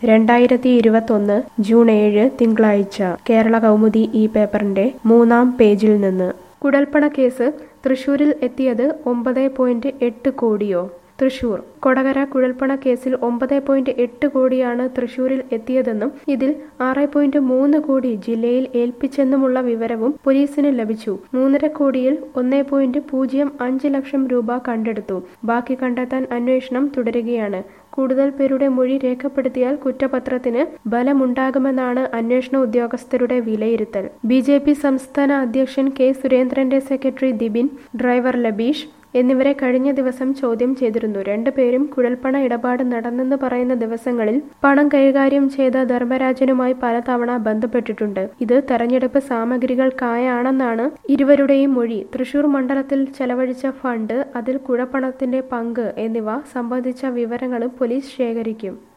രണ്ടായിരത്തി ഇരുപത്തൊന്ന് ജൂൺ ഏഴ് തിങ്കളാഴ്ച കേരള കൗമുദി ഈ പേപ്പറിന്റെ മൂന്നാം പേജിൽ നിന്ന് കുഴൽപ്പണ കേസ് തൃശൂരിൽ എത്തിയത് ഒമ്പത് പോയിന്റ് എട്ട് കോടിയോ തൃശൂർ കൊടകര കുഴൽപ്പണ കേസിൽ ഒമ്പത് പോയിന്റ് എട്ട് കോടിയാണ് തൃശൂരിൽ എത്തിയതെന്നും ഇതിൽ ആറ് പോയിന്റ് മൂന്ന് കോടി ജില്ലയിൽ ഏൽപ്പിച്ചെന്നുമുള്ള വിവരവും പോലീസിന് ലഭിച്ചു മൂന്നര കോടിയിൽ ഒന്നേ പോയിന്റ് പൂജ്യം അഞ്ച് ലക്ഷം രൂപ കണ്ടെടുത്തു ബാക്കി കണ്ടെത്താൻ അന്വേഷണം തുടരുകയാണ് കൂടുതൽ പേരുടെ മൊഴി രേഖപ്പെടുത്തിയാൽ കുറ്റപത്രത്തിന് ബലമുണ്ടാകുമെന്നാണ് അന്വേഷണ ഉദ്യോഗസ്ഥരുടെ വിലയിരുത്തൽ ബി ജെ പി സംസ്ഥാന അധ്യക്ഷൻ കെ സുരേന്ദ്രന്റെ സെക്രട്ടറി ദിബിൻ ഡ്രൈവർ ലബീഷ് എന്നിവരെ കഴിഞ്ഞ ദിവസം ചോദ്യം ചെയ്തിരുന്നു രണ്ടുപേരും കുഴൽപ്പണ ഇടപാട് നടന്നെന്ന് പറയുന്ന ദിവസങ്ങളിൽ പണം കൈകാര്യം ചെയ്ത ധർമ്മരാജനുമായി പലതവണ ബന്ധപ്പെട്ടിട്ടുണ്ട് ഇത് തെരഞ്ഞെടുപ്പ് സാമഗ്രികൾക്കായാണെന്നാണ് ഇരുവരുടെയും മൊഴി തൃശൂർ മണ്ഡലത്തിൽ ചെലവഴിച്ച ഫണ്ട് അതിൽ കുഴൽപ്പണത്തിന്റെ പങ്ക് എന്നിവ സംബന്ധിച്ച വിവരങ്ങളും പോലീസ് ശേഖരിക്കും